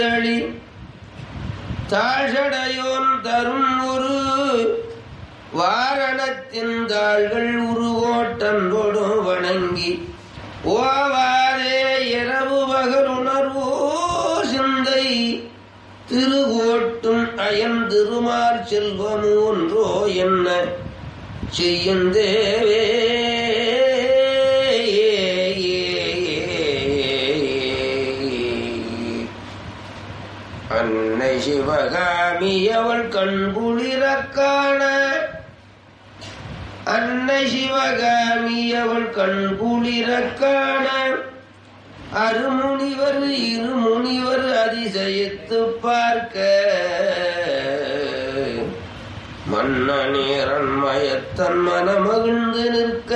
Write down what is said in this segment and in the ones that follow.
தளி தாழ்சடையோன் தரும் ஒரு வாரணத்தின் தாள்கள் உருவோட்டன்போடும் வணங்கி ஓவாரே இரவு பகல் உணர்வோ சிந்தை திருவோட்டும் அயன் திருமார் செல்வம் ஒன்றோ என்ன செய்யும் தேவே அன்னை சிவகாமி அவள் கண்குளிரக் காண அன்னை சிவகாமி அவள் கண்குளிரக் காண அருமுனிவர் இருமுனிவர் அதிசயித்து பார்க்க மன்னநேரன் மயத்தன் மனமகிழ்ந்து நிற்க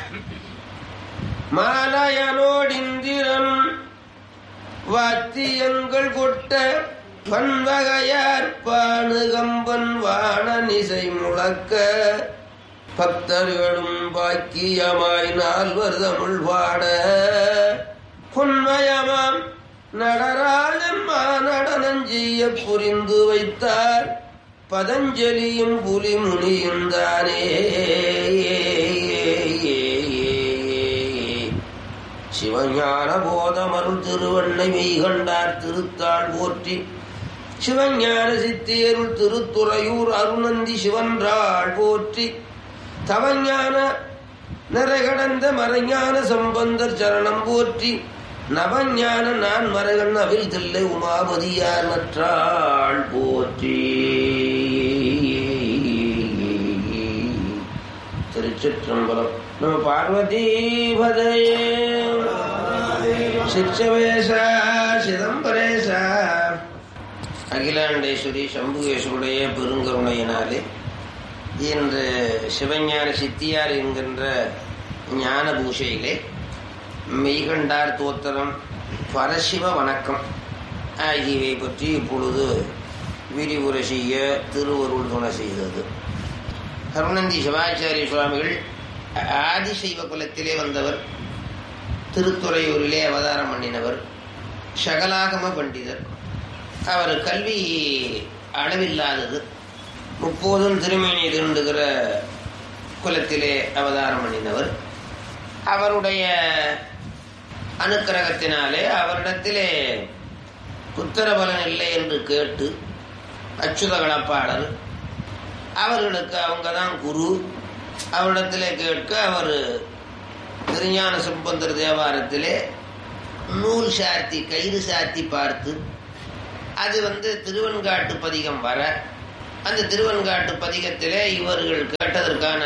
மாலயனோடிந்திரன் வாத்தியங்கள் கொட்ட பன்வகையார் பானுகம்பன் வாணனிசை முழக்க பக்தர்களும் பாக்கியமாய் நால்வர் தமிழ் பாட பொன்மயமாம் நடராஜன் மாநடனம் செய்ய புரிந்து வைத்தார் பதஞ்சலியும் புலி முனியும் தானே சிவஞான போதமருள் திருவண்ணை மெய்கண்டார் திருத்தாள் போற்றி சிவஞான சித்தியருள் திருத்துறையூர் அருணந்தி சிவன்றாள் போற்றி தவஞான நிறைகடந்த மறைஞான சம்பந்தர் சரணம் போற்றி நவஞான நான் மரகன் அவில் தில்லை உமாபதியார் நற்றாள் போற்றி திருச்சிற்றம்பலம் நம்ம பார்வதி பதையே சிற்சவேசா சிதம்பரேசா அகிலாண்டேஸ்வரி சம்புகேஸ்வருடைய பெருங்கருணையினாலே இன்று சிவஞான சித்தியார் என்கின்ற ஞான பூஷையிலே மெய்கண்டார் தோத்திரம் பரசிவ வணக்கம் ஆகியவை பற்றி இப்பொழுது விரிவுரை செய்ய திருவருள் துணை செய்தது கருணந்தி சிவாச்சாரிய சுவாமிகள் ஆதிசைவ குலத்திலே வந்தவர் திருத்துறையூரிலே அவதாரம் பண்ணினவர் சகலாகம பண்டிதர் அவர் கல்வி அளவில்லாதது முப்போதும் திருமேனியில் இருந்துகிற குலத்திலே அவதாரம் பண்ணினவர் அவருடைய அனுக்கிரகத்தினாலே அவரிடத்திலே புத்திரபலன் இல்லை என்று கேட்டு அச்சுத கலப்பாளர் அவர்களுக்கு அவங்க தான் குரு அவரிடத்திலே கேட்க அவர் திருஞான சம்பந்தர் தேவாரத்திலே நூல் சாத்தி கயிறு சாத்தி பார்த்து அது வந்து திருவன்காட்டு பதிகம் வர அந்த திருவன்காட்டு பதிகத்திலே இவர்கள் கேட்டதற்கான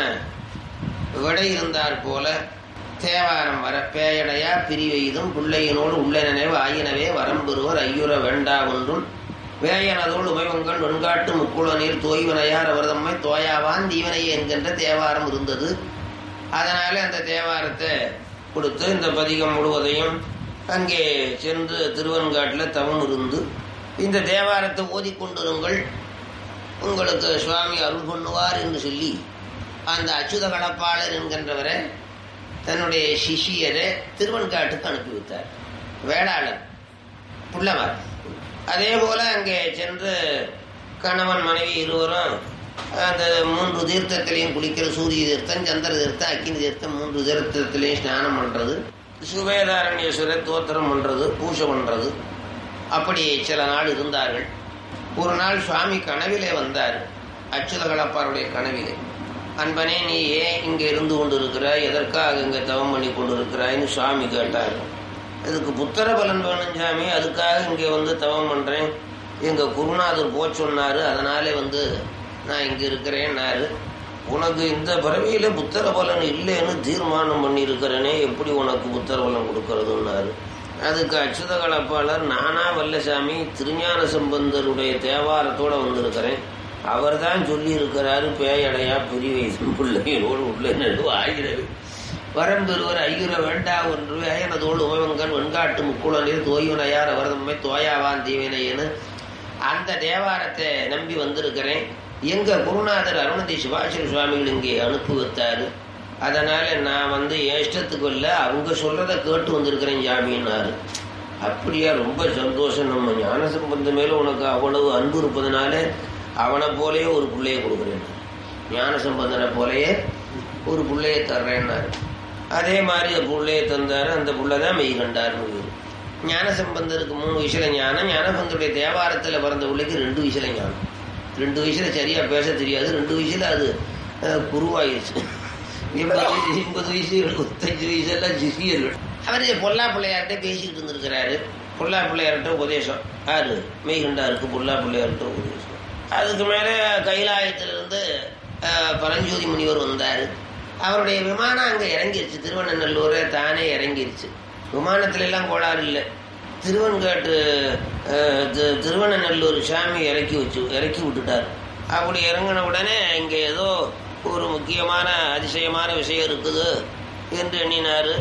விடை இருந்தார் போல தேவாரம் வர பேயடையா பிரிவெய்தும் பிள்ளையினோடு உள்ள நினைவு ஆயினவே வரம்பெறுவர் ஐயுற வேண்டா ஒன்றும் வேயனதோடு உமைவங்கள் வெண்காட்டு முக்குள நீர் தோய்வனையார் அவர் தம்மை தோயாவான் தீவனையே என்கின்ற தேவாரம் இருந்தது அதனால அந்த தேவாரத்தை கொடுத்து இந்த பதிகம் முழுவதையும் அங்கே சென்று திருவன்காட்டில் தவம் இருந்து இந்த தேவாரத்தை ஓதிக்கொண்டிருங்கள் உங்களுக்கு சுவாமி அருள் பண்ணுவார் என்று சொல்லி அந்த அச்சுத கடப்பாளர் என்கின்றவரை தன்னுடைய சிஷியரை திருவன்காட்டுக்கு அனுப்பி வைத்தார் வேளாளர் புள்ளவர் அதே போல அங்கே சென்று கணவன் மனைவி இருவரும் அந்த மூன்று தீர்த்தத்திலையும் குளிக்கிற சூரிய தீர்த்தம் சந்திர தீர்த்தம் அக்கினி தீர்த்தம் மூன்று தீர்த்தத்திலையும் ஸ்நானம் பண்றது சுவேதாரண்யேஸ்வரர் தோத்திரம் பண்றது பூஜை பண்றது அப்படி சில நாள் இருந்தார்கள் ஒரு நாள் சுவாமி கனவிலே வந்தார் அச்சுத கலப்பாருடைய கனவிலே அன்பனே நீ ஏன் இங்கே இருந்து கொண்டு இருக்கிறாய் எதற்காக இங்கே தவம் பண்ணி கொண்டு இருக்கிறாய்னு சுவாமி கேட்டார் இதுக்கு புத்திர பலன் வேணும் சாமி அதுக்காக இங்கே வந்து தவம் பண்ணுறேன் எங்கள் குருநாதர் போச் சொன்னார் அதனாலே வந்து நான் இங்கே இருக்கிறேன்னாரு உனக்கு இந்த பிறவியில் புத்திர பலன் இல்லைன்னு தீர்மானம் பண்ணியிருக்கிறேனே எப்படி உனக்கு புத்திர பலன் கொடுக்கறதுன்னாரு அதுக்கு அச்சுத கலப்பாளர் நானா வல்லசாமி திருஞான சம்பந்தருடைய தேவாரத்தோட வந்திருக்கிறேன் அவர் தான் சொல்லி இருக்கிறாரு பேயடையா பிரிவை பிள்ளைகளோடு உள்ள நடு ஆகிறது வரம்பெறுவர் ஐயுற வேண்டா ஒன்று வேயனதோடு ஓவங்கன் வெண்காட்டு முக்குளனில் தோயுனையார் அவர் தம்மை தோயாவான் தீவினைன்னு அந்த தேவாரத்தை நம்பி வந்திருக்கிறேன் எங்க குருநாதர் அருணதி சிவாசரி சுவாமிகள் இங்கே அனுப்பி வைத்தாரு அதனால நான் வந்து என் இஷ்டத்துக்கு இல்லை அவங்க சொல்றதை கேட்டு வந்திருக்கிறேன் ஜாமின்னாரு அப்படியா ரொம்ப சந்தோஷம் நம்ம ஞான சம்பந்தம் மேல உனக்கு அவ்வளவு அன்பு இருப்பதனால அவனை போலயே ஒரு பிள்ளைய கொடுக்குறேன் ஞான சம்பந்தனை போலயே ஒரு பிள்ளைய தர்றேன்னாரு அதே மாதிரி அந்த பிள்ளைய தந்தாரு அந்த புள்ள தான் மெய் கண்டார்னு ஞான சம்பந்தருக்கு மூணு வயசுல ஞானம் ஞானசம்பந்தருடைய தேவாரத்துல பிறந்த பிள்ளைக்கு ரெண்டு வயசுல ஞானம் ரெண்டு வயசுல சரியா பேச தெரியாது ரெண்டு வயசுல அது அஹ், குருவாயிருச்சு எண்பது வயசு எண்பது வயசு எழுபத்தஞ்சு வயசு எல்லாம் சிசியர்கள் அவர் பொல்லா பிள்ளையார்கிட்ட பேசிக்கிட்டு இருந்திருக்கிறாரு பொல்லா பிள்ளையார்கிட்ட உபதேசம் யாரு மெய்கண்டாருக்கு பொல்லா பிள்ளையார்கிட்ட உபதேசம் அதுக்கு மேலே கைலாயத்திலிருந்து அஹ், பரஞ்சோதி முனிவர் வந்தார் அவருடைய விமானம் அங்கே இறங்கிருச்சு திருவண்ணநல்லூரை தானே இறங்கிருச்சு விமானத்துல எல்லாம் கோளாறு இல்லை திருவன்காட்டு அஹ், தி- திருவண்ணநல்லூர் சாமி இறக்கி வச்சு இறக்கி விட்டுட்டார் அப்படி இறங்கின உடனே இங்கே ஏதோ ஒரு முக்கியமான அதிசயமான விஷயம் இருக்குது என்று எண்ணினார்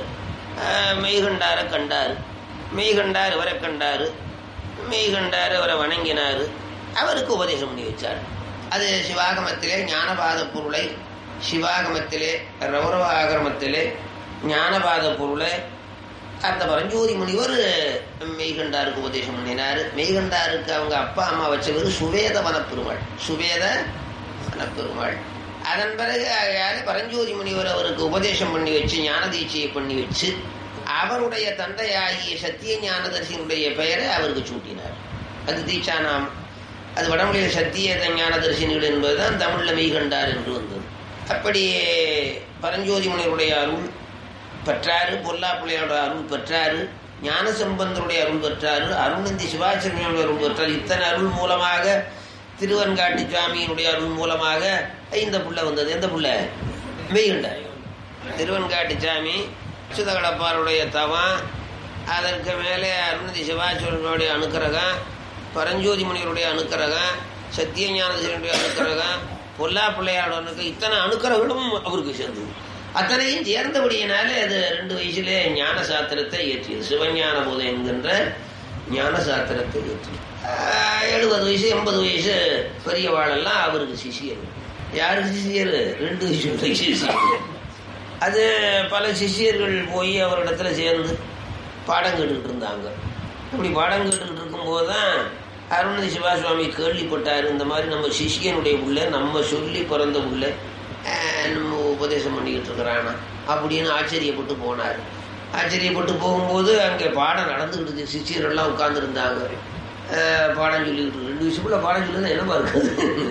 மெய்கண்டாரை கண்டார் மெய்கண்டார் இவரை கண்டார் மெய்கண்டார் அவரை வணங்கினார் அவருக்கு உபதேசம் பண்ணி வச்சார் அது சிவாகமத்திலே ஞானபாத பொருளை சிவாகமத்திலே ரௌரவ ஆகமத்திலே ஞானபாத பொருளை அந்த பரஞ்சோதி முனிவர் மெய்கண்டாருக்கு உபதேசம் பண்ணினார் மெய்கண்டாருக்கு அவங்க அப்பா அம்மா வச்சவர் சுவேத வனப்பெருமாள் சுவேத வனப்பெருமாள் அதன் பிறகு யாரு பரஞ்சோதி முனிவர் அவருக்கு உபதேசம் பண்ணி வச்சு ஞான தீட்சையை பண்ணி வச்சு அவருடைய தந்தையாகிய சத்திய ஞானதர்சியினுடைய பெயரை அவருக்கு சூட்டினார் அது தீட்சானாம் அது வடமொழியில் சத்திய ஞானதர்சினிகள் என்பதுதான் தமிழ்ல மெய்கண்டார் என்று வந்தது அப்படி பரஞ்சோதி முனிவருடைய அருள் பெற்றாரு பொல்லா பிள்ளையோட அருள் பெற்றாரு ஞான சம்பந்தருடைய அருள் பெற்றாரு அருணந்தி சிவாச்சரணியோட அருள் பெற்றார் இத்தனை அருள் மூலமாக திருவன்காட்டு சுவாமியினுடைய அருள் மூலமாக இந்த புள்ள வந்தது எந்த புள்ள மெய்கண்டார் திருவன்காட்டு சாமி சுதகடப்பாருடைய தவம் அதற்கு மேலே அருணதி சிவாச்சரனுடைய அனுக்கிரகம் பரஞ்சோதி முனிவருடைய அனுக்கிரகம் சத்தியஞானதனுடைய அனுக்கிரகம் பொல்லா பிள்ளையாரோட அனுக்கிரகம் இத்தனை அனுக்கிரகங்களும் அவருக்கு சேர்ந்தது அத்தனையும் சேர்ந்தபடியினாலே அது ரெண்டு வயசுலே ஞான சாத்திரத்தை ஏற்றியது சிவஞான போதம் என்கின்ற ஞான சாத்திரத்தை ஏற்றியது ஆஹ் எழுபது வயசு எண்பது வயசு பெரியவாளெல்லாம் அவருக்கு சிஷியர் யாருக்கு சிஷியர் ரெண்டு வயசு சிஷியர் அது பல சிஷியர்கள் போய் அவரிடத்துல சேர்ந்து பாடம் கேட்டுக்கிட்டு இருந்தாங்க இப்படி பாடம் கேட்டுக்கிட்டு இருக்கும்போது தான் அருணதி சிவாசுவாமி கேள்விப்பட்டார் இந்த மாதிரி நம்ம சிஷியனுடைய உள்ள நம்ம சொல்லி பிறந்த உள்ள நம்ம உபதேசம் பண்ணிக்கிட்டு இருக்கிறானா அப்படின்னு ஆச்சரியப்பட்டு போனார் ஆச்சரியப்பட்டு போகும்போது அங்கே பாடம் நடந்துக்கிட்டு சிஷியரெல்லாம் உட்கார்ந்துருந்தாங்க பாடம் சொல்லிக்கிட்டு ரெண்டு விஷயக்குள்ள பாடம் சொல்லுறது என்னப்பா இருக்குது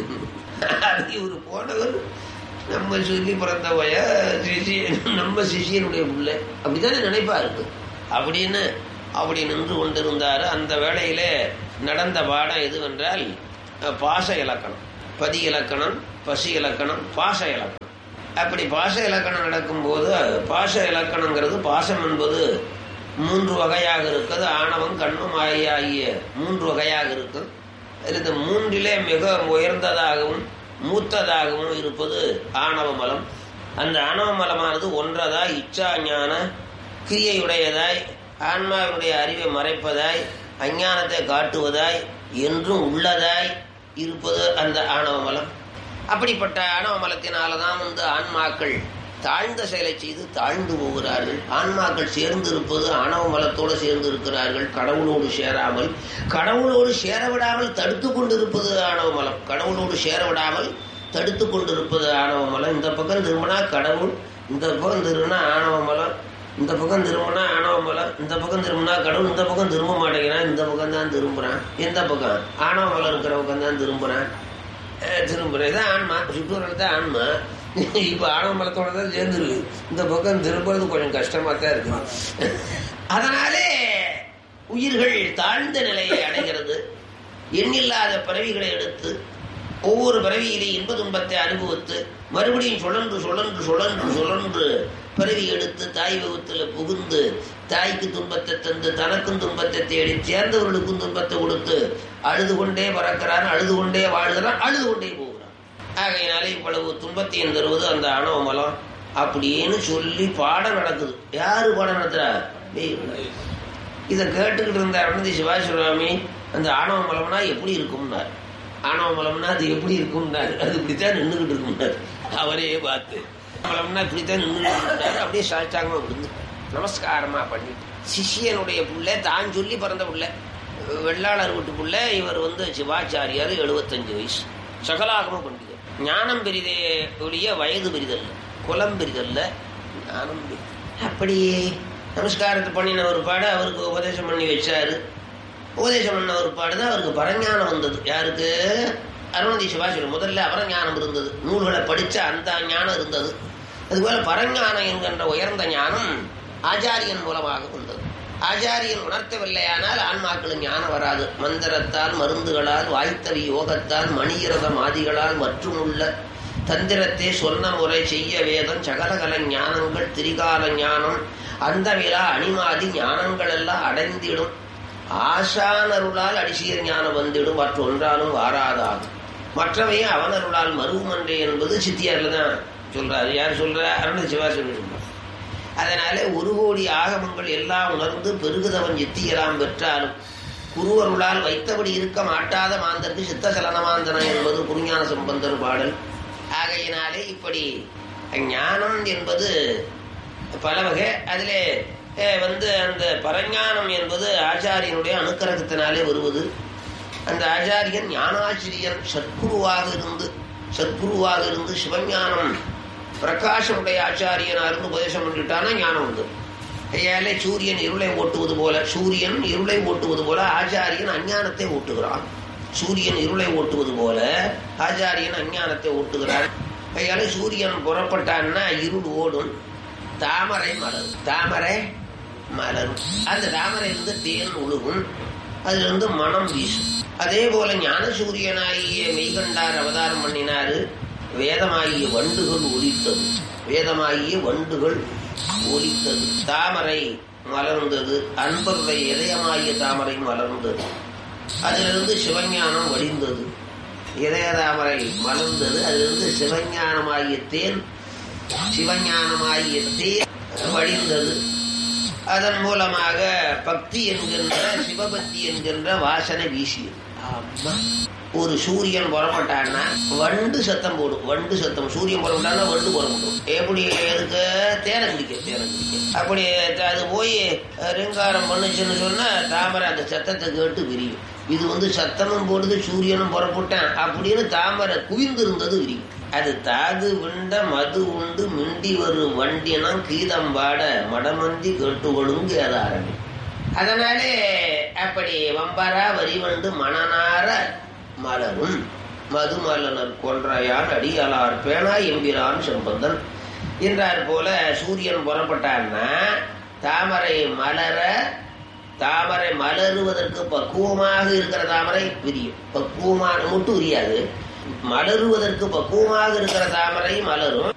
அது இவர் போனவர் நம்ம சொல்லி பிறந்த பய சிஷியன் நம்ம சிஷியனுடைய பிள்ளை அப்படித்தானே நினைப்பா இருக்கு அப்படின்னு அப்படி நின்று கொண்டிருந்தார் அந்த வேளையில நடந்த பாடம் எதுவென்றால் அஹ், பாச இலக்கணம் பதி இலக்கணம் பசி இலக்கணம் பாச இலக்கணம் அப்படி பாச இலக்கணம் நடக்கும்போது பாச இலக்கணங்கிறது பாசம் என்பது மூன்று வகையாக இருக்குது ஆணவம் கண்ணும் ஆகிய மூன்று வகையாக இருக்கும் இந்த மூன்றிலே மிக உயர்ந்ததாகவும் மூத்ததாகவும் இருப்பது ஆணவ மலம் அந்த ஆணவ மலமானது ஒன்றதாய் இச்சா ஞான கிரியையுடையதாய் ஆன்மாவினுடைய அறிவை மறைப்பதாய் அஞ்ஞானத்தை காட்டுவதாய் என்றும் உள்ளதாய் இருப்பது அந்த ஆணவ மலம் அப்படிப்பட்ட ஆணவ மலத்தினால தான் வந்து ஆன்மாக்கள் தாழ்ந்த செயலை செய்து தாழ்ந்து போகிறார்கள் ஆன்மாக்கள் சேர்ந்து இருப்பது ஆணவ மலத்தோடு சேர்ந்து இருக்கிறார்கள் கடவுளோடு சேராமல் கடவுளோடு சேர விடாமல் தடுத்து கொண்டிருப்பது ஆணவ மலம் கடவுளோடு சேர விடாமல் தடுத்து கொண்டிருப்பது ஆணவ மலம் இந்த பக்கம் திரும்பினா கடவுள் இந்த பக்கம் திரும்பினா ஆணவ மலம் இந்த பக்கம் திரும்பினா ஆணவ மலம் இந்த பக்கம் திரும்பினா கடவுள் இந்த பக்கம் திரும்ப மாட்டேங்கிறான் இந்த பக்கம் தான் திரும்புறான் எந்த பக்கம் ஆணவ மலம் இருக்கிற பக்கம் தான் திரும்புறான் அஹ் திரும்புறேன் இதான் ஆன்மா சுற்றுவர்கள் தான் ஆன்மா இப்போ ஆணவ மலத்தோட தான் சேர்ந்துருக்கு இந்த பக்கம் திரும்புறது கொஞ்சம் கஷ்டமா தான் இருக்குது அதனாலே உயிர்கள் தாழ்ந்த நிலையை அடைகிறது எண்ணில்லாத பிறவிகளை எடுத்து ஒவ்வொரு பிறவியிலே இன்ப துன்பத்தை அனுபவித்து மறுபடியும் சுழன்று சுழன்று சுழன்று சுழன்று பிறவி எடுத்து தாய் வகுத்தில் புகுந்து தாய்க்கு துன்பத்தை தந்து தனக்கும் துன்பத்தை தேடி சேர்ந்தவர்களுக்கும் துன்பத்தை கொடுத்து அழுது கொண்டே பறக்கிறான் அழுது கொண்டே வாழ்கிறான் அழுது கொண்டே போகிறான் ஆகையினாலே இவ்வளவு துன்பத்தையும் தருவது அந்த ஆணவ மலம் அப்படின்னு சொல்லி பாடம் நடக்குது யாரு பாடம் நடத்துறா தெய்வம். இதை கேட்டுக்கிட்டு இருந்த அருணதி சிவாசிவராமி அந்த ஆணவ மலம்னா எப்படி இருக்கும்னார் ஆணவ மலம்னா அது எப்படி இருக்கும்னார் அது இப்படித்தான் நின்றுகிட்டு இருக்கும்னார் அவரே பார்த்து மலம்னா இப்படித்தான் நின்றுகிட்டு இருந்தார் அப்படியே சாச்சாங்கமா விழுந்து நமஸ்காரமா பண்ணிட்டு சிஷியனுடைய புள்ள தான் சொல்லி பிறந்த புள்ள வெள்ளாளர் வீட்டு புள்ள இவர் வந்து சிவாச்சாரியார் எழுபத்தஞ்சு வயசு சகலாகம பண்டிதர் ஞானம் பெரிதே ஒழிய வயது பெரிதல்ல குலம் பெரிதல்ல ஞானம் பெரிது அப்படி நமஸ்காரத்தை பண்ணின ஒரு பாட அவருக்கு உபதேசம் பண்ணி வச்சாரு உபதேசம் பண்ண ஒரு பாடுதான் அவருக்கு பரஞானம் வந்தது யாருக்கு அருணதி சிவாசிவர் முதல்ல அபரஞானம் இருந்தது நூல்களை படிச்ச அந்த ஞானம் இருந்தது அதுபோல பரஞானம் என்கின்ற உயர்ந்த ஞானம் ஆச்சாரியன் மூலமாக வந்தது ஆச்சாரியன் உணர்த்தவில்லையானால் ஆன்மாக்களுக்கு ஞானம் வராது மந்திரத்தால் மருந்துகளால் வாய்த்தவி யோகத்தால் மணியிரதம் ஆதிகளால் மற்றும் உள்ள தந்திரத்தை சொன்ன முறை செய்ய வேதம் சகலகல ஞானங்கள் திரிகால ஞானம் அந்த விழா அணிமாதி ஞானங்கள் எல்லாம் அடைந்திடும் ஆசானருளால் அடிசீர் ஞானம் வந்திடும் மற்ற ஒன்றாலும் வாராதாகும் மற்றவையும் அவனருளால் மருவமன்றே என்பது சித்தியார்ல தான் சொல்றாரு யார் சொல்ற அருண சிவாசன் சொல்றார் அதனால ஒரு கோடி ஆகமங்கள் எல்லாம் உணர்ந்து பெருகுதவன் சித்தியலாம் பெற்றாலும் குருவருளால் வைத்தபடி இருக்க மாட்டாத மாந்தருக்கு சித்த சலனமாந்தனம் என்பது குருஞான சம்பந்தர் பாடல் ஆகையினாலே இப்படி ஞானம் என்பது பல வகை அதிலே அஹ், வந்து அந்த பரஞானம் என்பது ஆச்சாரியனுடைய அனுக்கிரகத்தினாலே வருவது அந்த ஆச்சாரியன் ஞானாசிரியன் சத்குருவாக இருந்து சத்குருவாக இருந்து சிவஞானம் பிரகாசமுடைய ஆச்சாரியனா இருந்து உபதேசம் பண்ணிட்டானா ஞானம் உண்டு ஐயாலே சூரியன் இருளை ஓட்டுவது போல சூரியன் இருளை ஓட்டுவது போல ஆச்சாரியன் அஞ்ஞானத்தை ஓட்டுகிறான் சூரியன் இருளை ஓட்டுவது போல ஆச்சாரியன் அஞ்ஞானத்தை ஓட்டுகிறான் ஐயாலே சூரியன் புறப்பட்டான்னா இருள் ஓடும் தாமரை மலரும் தாமரை மலரும் அந்த தாமரையிலிருந்து தேன் ஒழுகும் அதிலிருந்து மனம் வீசும் அதே போல ஞான சூரியனாகிய மெய்கண்டார் அவதாரம் பண்ணினாரு வேதமாகிய வண்டுகள் ஒலித்தது வேதமாகிய வண்டுகள் ஒலித்தது தாமரை மலர்ந்தது அன்பருடைய இதயமாகிய தாமரை மலர்ந்தது அதிலிருந்து சிவஞானம் வடிந்தது இதய தாமரை மலர்ந்தது அதிலிருந்து சிவஞானமாகிய தேன் சிவஞானமாகிய தேன் வடிந்தது அதன் மூலமாக பக்தி என்கின்ற சிவபக்தி என்கின்ற வாசனை வீசியது ஆமா. ஒரு சூரியன் புறப்பட்டான்னா வண்டு சத்தம் போடும் வண்டு சத்தம் சூரியன் புறப்பட்டான்னா வண்டு புறப்படும் எப்படி இருக்கு தேனை குடிக்க தேனை குடிக்க அப்படி அது போய் ரிங்காரம் பண்ணுச்சுன்னு சொன்னா தாமரை அந்த சத்தத்தை கேட்டு விரியும் இது வந்து சத்தமும் போடுது சூரியனும் புறப்பட்டான் அப்படின்னு தாமரை குவிந்திருந்தது விரியும் அது தாது விண்ட மது உண்டு மிண்டி வரும் வண்டினம் கீதம் பாட மடமந்தி கேட்டு ஒழுங்கு அது ஆரம்பி அதனாலே அப்படி வம்பரா வரிவண்டு மணனார மலரும் மதுமலனர் கொன்றையான் அடியலார் பேணா எம்பிரான் செம்பந்தன் என்றார் போல சூரியன் புறப்பட்டான்னா தாமரை மலர தாமரை மலருவதற்கு பக்குவமாக இருக்கிற தாமரை விரியும் பக்குவமான மட்டும் விரியாது மலருவதற்கு பக்குவமாக இருக்கிற தாமரை மலரும்